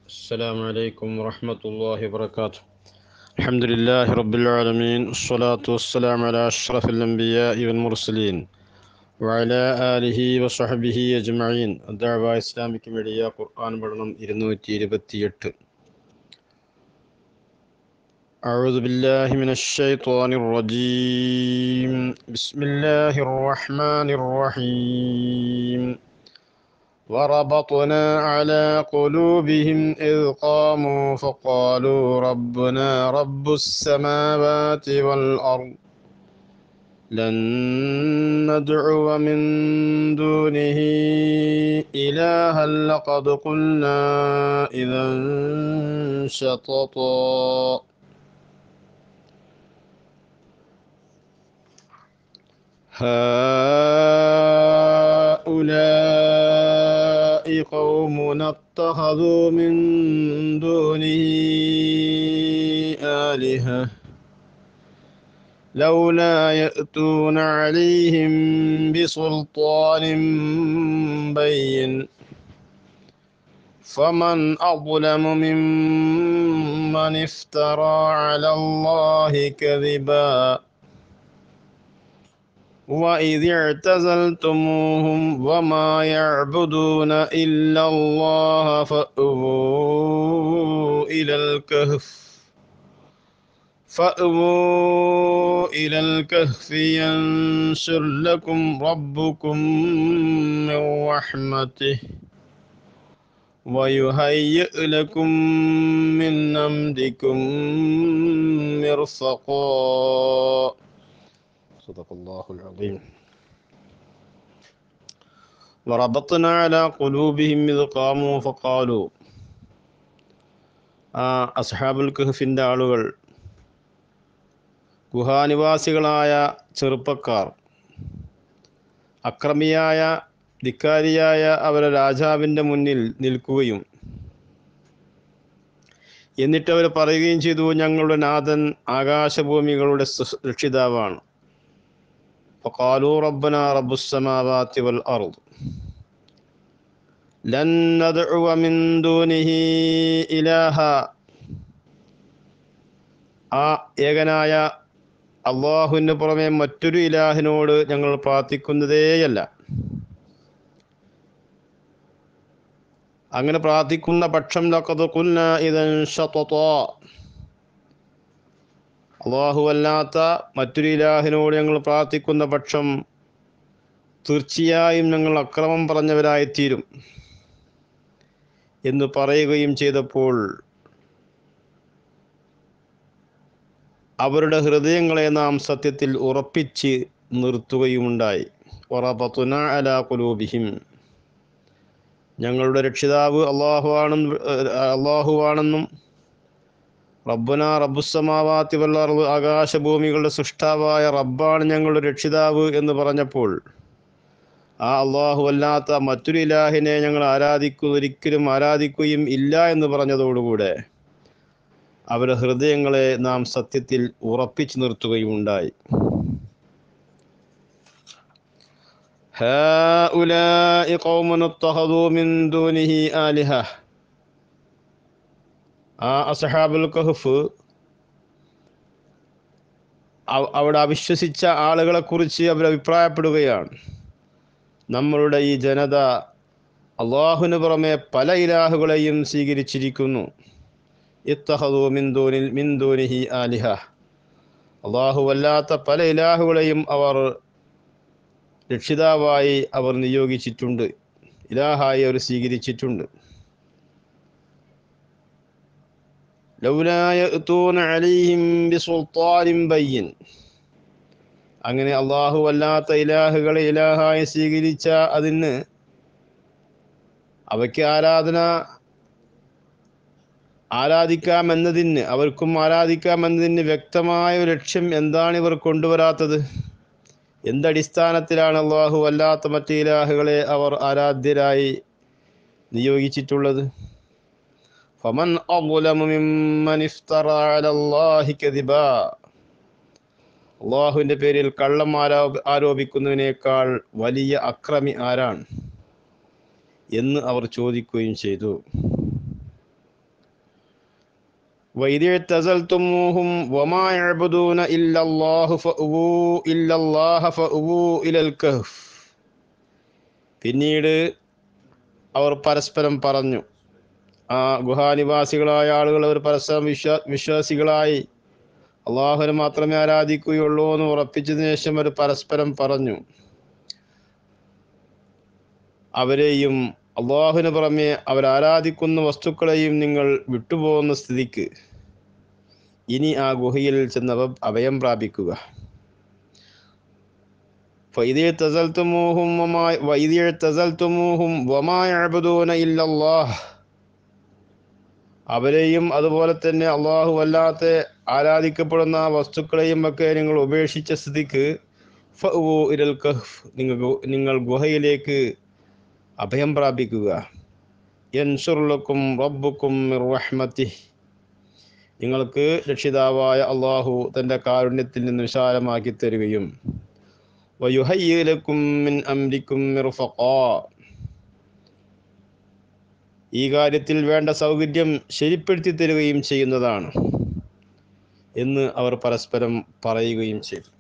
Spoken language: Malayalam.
السلام عليكم ورحمة الله وبركاته الحمد لله رب العالمين والصلاة والسلام على أشرف الأنبياء والمرسلين وعلى آله وصحبه أجمعين الدعوة إسلامك ميഡിയ ഖുർആൻ പഠനം ഇരുന്നൂറ്റി ഇരുപത്തിയെട്ട് أعوذ بالله من الشيطان الرجيم بسم الله الرحمن الرحيم وربطنا على قلوبهم إذ قاموا فقالوا ربنا رب السماوات والأرض لن ندعو من دونه إلها لقد قلنا إذا شططا هؤلاء قومنا اتخذوا من دونه آلهة لولا يأتون عليهم بسلطان بين فمن أظلم ممن افترى على الله كذبا وإذ اعتزلتموهم وما يعبدون إلا الله فأووا إلى الكهف فأووا إلى الكهف ينشر لكم ربكم من رحمته ويهيئ لكم من أمركم مرفقا صدق الله العظيم وربطنا على قلوبهم إذ قاموا فقالوا ആ അസ്ഹാബുൽ കഹഫിൻ്റെ ആളുകൾ ഗുഹാനിവാസികളായ ചെറുപ്പക്കാർ അക്രമിയായ ധിക്കാരിയായ അവരെ രാജാവിൻ്റെ മുന്നിൽ നിൽക്കുകയും എന്നിട്ട് അവർ പറയുകയും ചെയ്തു ഞങ്ങളുടെ നാഥൻ ആകാശഭൂമികളുടെ രക്ഷിതാവാണ് فقالوا ربنا رب السماوات والأرض لن ندعو من دونه إلها ആ ഏകനായ അള്ളാഹുവിന് പുറമെ മറ്റൊരു ഇലാഹിനോട് ഞങ്ങൾ പ്രാർത്ഥിക്കുന്നതേയല്ല അങ്ങനെ പ്രാർത്ഥിക്കുന്ന പക്ഷം ലക്കത് കുന്ന ഇതൻ അള്ളാഹു അല്ലാത്ത മറ്റൊരു ഇലാഹിനോട് ഞങ്ങൾ പ്രാർത്ഥിക്കുന്ന പക്ഷം തീർച്ചയായും ഞങ്ങൾ അക്രമം പറഞ്ഞവരായിത്തീരും എന്ന് പറയുകയും ചെയ്തപ്പോൾ അവരുടെ ഹൃദയങ്ങളെ നാം സത്യത്തിൽ ഉറപ്പിച്ച് നിർത്തുകയുമുണ്ടായി ഉറപ്പത്തുന അലാ കുലൂബിഹിം ഞങ്ങളുടെ രക്ഷിതാവ് അള്ളാഹു ആണെന്ന് അള്ളാഹു ആണെന്നും റബ്ബന റബ്ബുസമാവാത്തി വല്ലറവ് ആകാശഭൂമികളുടെ സൃഷ്ടാവായ റബ്ബാണ് ഞങ്ങളുടെ രക്ഷിതാവ് എന്ന് പറഞ്ഞപ്പോൾ ആ അള്ളാഹു അല്ലാത്ത മറ്റൊരു ഇലാഹിനെ ഞങ്ങൾ ആരാധിക്കുക ഒരിക്കലും ആരാധിക്കുകയും ഇല്ല എന്ന് പറഞ്ഞതോടുകൂടെ അവരുടെ ഹൃദയങ്ങളെ നാം സത്യത്തിൽ ഉറപ്പിച്ചു നിർത്തുകയും ഉണ്ടായി هؤلاء قوم اتخذوا من دونه آلهة ആ അസഹാബുൽ കഹഫ് അവിടെ അവിശ്വസിച്ച ആളുകളെ കുറിച്ച് അവർ അഭിപ്രായപ്പെടുകയാണ് നമ്മളുടെ ഈ ജനത അള്ളാഹുവിന് പുറമെ പല ഇലാഹുകളെയും സ്വീകരിച്ചിരിക്കുന്നു ഇത്തഹദു മിന്ദൂനിൽ മിന്ദൂനിഹി ആലിഹ അള്ളാഹു വല്ലാത്ത പല ഇലാഹുകളെയും അവർ രക്ഷിതാവായി അവർ നിയോഗിച്ചിട്ടുണ്ട് ഇലാഹായി അവർ സ്വീകരിച്ചിട്ടുണ്ട് ബയ്യൻ അങ്ങനെ അള്ളാഹു അല്ലാത്ത ഇലാഹുകളെ ഇലാഹായി സ്വീകരിച്ച അതിന് അവയ്ക്ക് ആരാധന ആരാധിക്കാമെന്നതിന് അവർക്കും ആരാധിക്കാമെന്നതിന് വ്യക്തമായ ഒരു ലക്ഷ്യം എന്താണ് ഇവർ കൊണ്ടുവരാത്തത് എന്തടിസ്ഥാനത്തിലാണ് അള്ളാഹു അല്ലാത്ത മറ്റു ഇലാഹുകളെ അവർ ആരാധ്യരായി നിയോഗിച്ചിട്ടുള്ളത് فمن أظلم ممن افترى على الله كذبا അള്ളാഹുവിൻ്റെ പേരിൽ കള്ളം ആരോ ആരോപിക്കുന്നതിനേക്കാൾ വലിയ അക്രമി ആരാണ് എന്ന് അവർ ചോദിക്കുകയും ചെയ്തു وإذ اعتزلتموهم وما يعبدون إلا الله فأووا إلا الله فأووا إلى الكهف പിന്നീട് അവർ പരസ്പരം പറഞ്ഞു ആ ഗുഹാനിവാസികളായ ആളുകൾ അവർ പരസ്പരം വിശ്വാ വിശ്വാസികളായി അള്ളാഹുവിനെ മാത്രമേ ആരാധിക്കുകയുള്ളൂ എന്ന് ഉറപ്പിച്ചതിന് ശേഷം അവർ പരസ്പരം പറഞ്ഞു അവരെയും അള്ളാഹുവിന് പുറമെ അവരാരാധിക്കുന്ന വസ്തുക്കളെയും നിങ്ങൾ വിട്ടുപോകുന്ന സ്ഥിതിക്ക് ഇനി ആ ഗുഹയിൽ ചെന്ന് അവ അഭയം പ്രാപിക്കുക فإذ اعتزلتموهم وما وإذ اعتزلتموهم وما يعبدون إلا الله അവരെയും അതുപോലെ തന്നെ അള്ളാഹു അല്ലാത്ത ആരാധിക്കപ്പെടുന്ന വസ്തുക്കളെയും ഒക്കെ നിങ്ങൾ ഉപേക്ഷിച്ച സ്ഥിതിക്ക് ഫഅ്വു ഇലൽ കഹ്ഫ് നിങ്ങൾ നിങ്ങൾ ഗുഹയിലേക്ക് അഭയം പ്രാപിക്കുക യൻസുറുലക്കും റബ്ബുക്കും മിർ റഹ്മത്തിഹ് നിങ്ങൾക്ക് രക്ഷിതാവായ അള്ളാഹു തൻ്റെ കാരുണ്യത്തിൽ നിന്ന് വിശാലമാക്കി തരികയും വയുഹയ്യലക്കും മിൻ അംരിക്കും മിർഫഖാ ഈ കാര്യത്തിൽ വേണ്ട സൗകര്യം ശരിപ്പെടുത്തി തരികയും ചെയ്യുന്നതാണ് എന്ന് അവർ പരസ്പരം പറയുകയും ചെയ്തു